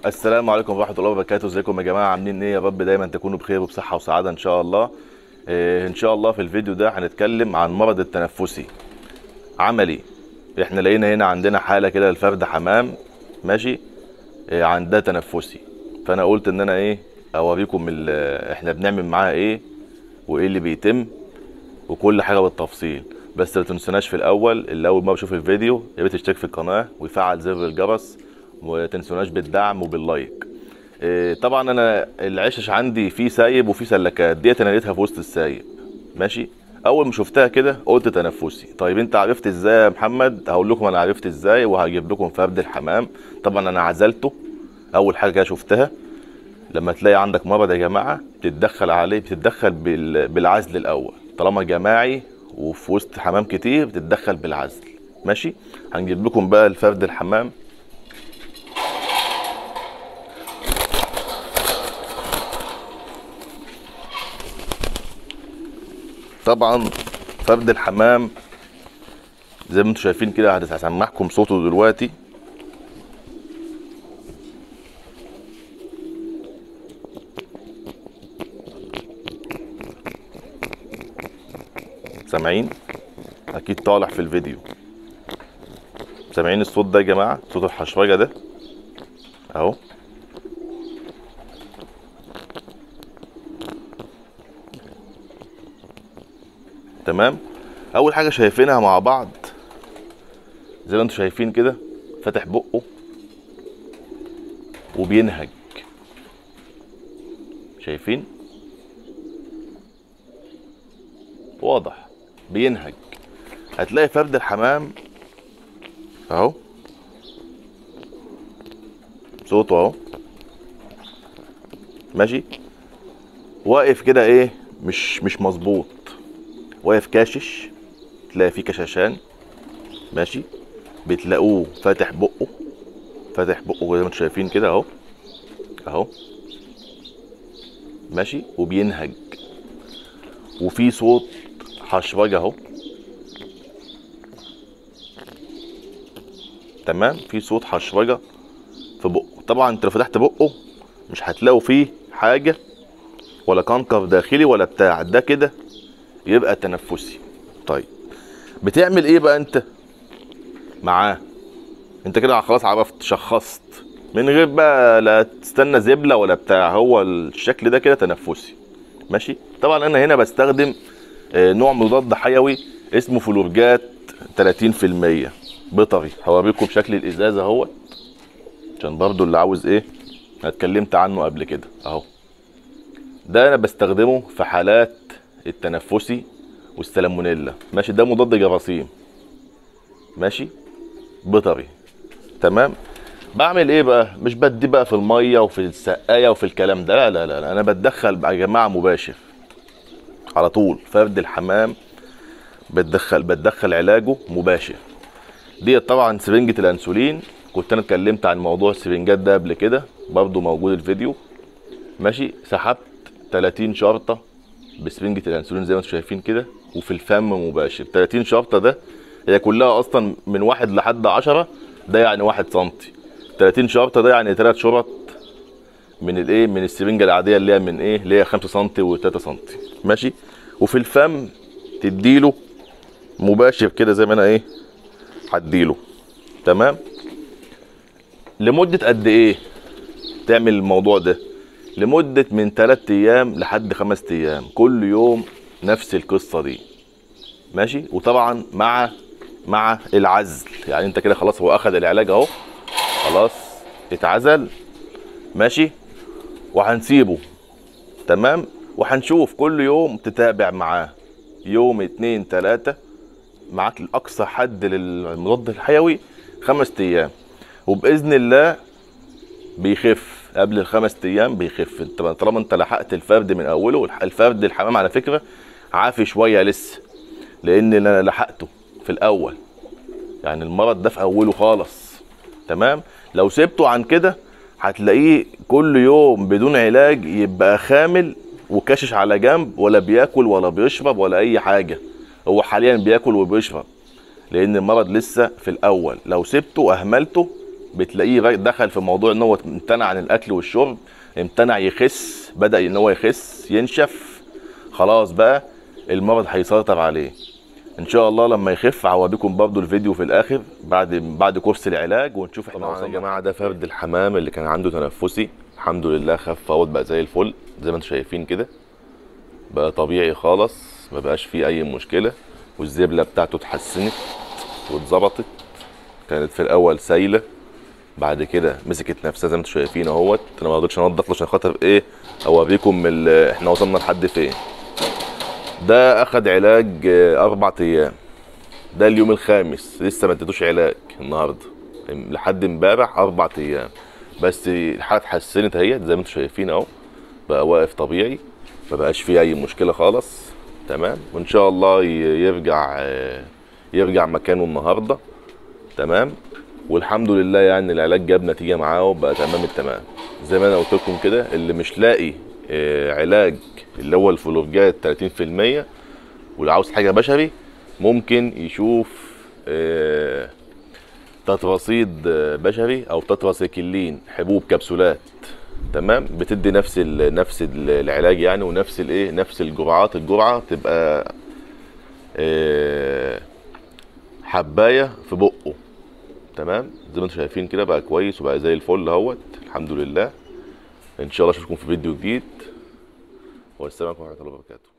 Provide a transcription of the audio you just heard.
السلام عليكم ورحمة الله وبركاته ازيكم يا جماعة عاملين ايه يا رب دايما تكونوا بخير وبصحة وسعادة ان شاء الله إيه ان شاء الله في الفيديو ده هنتكلم عن مرض التنفسي عملي احنا لقينا هنا عندنا حالة كده لفرد حمام ماشي إيه عندها تنفسي فانا قلت ان انا ايه اوريكم ال- احنا بنعمل معاها ايه وايه اللي بيتم وكل حاجة بالتفصيل بس ما تنسوناش في الاول اللي اول ما بشوف الفيديو يا ريت تشترك في القناة ويفعل زر الجرس وما تنسوناش بالدعم وباللايك إيه، طبعا انا العشش عندي فيه سايب وفيه سلكات ديت انا لقيتها في وسط السايب ماشي اول ما شفتها كده قلت تنفسي طيب انت عرفت ازاي يا محمد هقول لكم انا عرفت ازاي وهجيب لكم فرد الحمام طبعا انا عزلته اول حاجه كده شفتها لما تلاقي عندك مرض يا جماعه بتتدخل عليه بتتدخل بال- بالعزل الاول طالما جماعي وفي وسط حمام كتير بتتدخل بالعزل ماشي هنجيب لكم بقى الفرد الحمام طبعا فرد الحمام زي ما انتم شايفين كده هسمعكم صوته دلوقتي سامعين اكيد طالع في الفيديو سامعين الصوت ده يا جماعه صوت الحشرجه ده اهو تمام اول حاجه شايفينها مع بعض زي ما انتم شايفين كده فاتح بقه وبينهج شايفين واضح بينهج هتلاقي فرد الحمام اهو صوته اهو ماشي واقف كده ايه مش مش مظبوط واقف كاشش تلاقي فيه كشاشان ماشي بتلاقوه فاتح بقه فاتح بقه زي ما انتم شايفين كده اهو اهو ماشي وبينهج وفي صوت حشرجه اهو تمام في صوت حشرجه في بقه طبعا انت لو فتحت بقه مش هتلاقوا فيه حاجه ولا كنكر داخلي ولا بتاع ده كده يبقى تنفسي طيب بتعمل ايه بقى انت معاه انت كده خلاص عرفت شخصت من غير بقى لا تستنى زبله ولا بتاع هو الشكل ده كده تنفسي ماشي طبعا انا هنا بستخدم آه، نوع مضاد حيوي اسمه فلورجات 30% بيطري هوريكم شكل الازازه اهوت عشان برضو اللي عاوز ايه انا اتكلمت عنه قبل كده اهو ده انا بستخدمه في حالات التنفسي والسالمونيلا ماشي ده مضاد جراثيم ماشي بيطري تمام بعمل ايه بقى مش بدي بقى في الميه وفي السقايه وفي الكلام ده لا لا لا, لا. انا بتدخل يا جماعه مباشر على طول فرد الحمام بتدخل بتدخل علاجه مباشر ديت طبعا سرنجة الانسولين كنت انا اتكلمت عن موضوع السرنجات ده قبل كده برضو موجود الفيديو ماشي سحبت 30 شرطه بسرنجة الانسولين زي ما انتم شايفين كده وفي الفم مباشر 30 شرطه ده هي كلها اصلا من واحد لحد 10 ده يعني واحد سنتي 30 شرطه ده يعني ثلاث شرط من الايه من السرنجه العاديه اللي هي من ايه اللي هي 5 سم و3 سم ماشي وفي الفم تديله مباشر كده زي ما انا ايه هديله تمام لمده قد ايه تعمل الموضوع ده لمده من 3 ايام لحد 5 ايام كل يوم نفس القصه دي ماشي وطبعا مع مع العزل يعني انت كده خلاص هو اخذ العلاج اهو خلاص اتعزل ماشي وهنسيبه تمام وهنشوف كل يوم تتابع معاه يوم اتنين تلاتة معاك الاقصى حد للمضاد الحيوي خمس ايام وباذن الله بيخف قبل الخمس ايام بيخف انت طالما انت لحقت الفرد من اوله الفرد الحمام على فكره عافي شويه لسه لان انا لحقته في الاول يعني المرض ده في اوله خالص تمام لو سبته عن كده هتلاقيه كل يوم بدون علاج يبقى خامل وكاشش على جنب ولا بياكل ولا بيشرب ولا اي حاجه هو حاليا بياكل وبيشرب لان المرض لسه في الاول لو سبته اهملته بتلاقيه را- دخل في موضوع ان هو امتنع عن الاكل والشرب امتنع يخس بدا ان هو يخس ينشف خلاص بقى المرض هيسيطر عليه ان شاء الله لما يخف هوريكم برضو الفيديو في الاخر بعد بعد كورس العلاج ونشوف احنا طبعا يا وصلنا جماعه ده فرد الحمام اللي كان عنده تنفسي الحمد لله خف اهوت بقى زي الفل زي ما انتم شايفين كده بقى طبيعي خالص ما بقاش فيه اي مشكله والزبله بتاعته اتحسنت واتظبطت كانت في الاول سايله بعد كده مسكت نفسها زي ما انتم شايفين اهوت انا ما رضيتش انضف عشان خاطر ايه اوريكم ال- احنا وصلنا لحد فين ده اخد علاج آه، اربع ايام ده اليوم الخامس لسه ما اديتوش علاج النهارده لحد امبارح اربع ايام بس الحاله اتحسنت اهيت زي ما انتم شايفين اهو بقى واقف طبيعي ما بقاش فيه اي مشكله خالص تمام وان شاء الله ي- يرجع آه، يرجع مكانه النهارده تمام والحمد لله يعني العلاج جاب نتيجه معاه وبقى تمام التمام زي ما انا قلت لكم كده اللي مش لاقي آه، علاج اللي هو الفلورجات 30% واللي عاوز حاجه بشري ممكن يشوف آه، تترصيد آه، بشري او تتراسيكلين حبوب كبسولات تمام بتدي نفس ال نفس ال- العلاج يعني ونفس الايه نفس الجرعات الجرعه تبقى آه، حبايه في بقه تمام زي ما انتم شايفين كده بقى كويس وبقى زي الفل اهوت الحمد لله ان شاء الله اشوفكم في فيديو جديد والسلام عليكم ورحمه الله وبركاته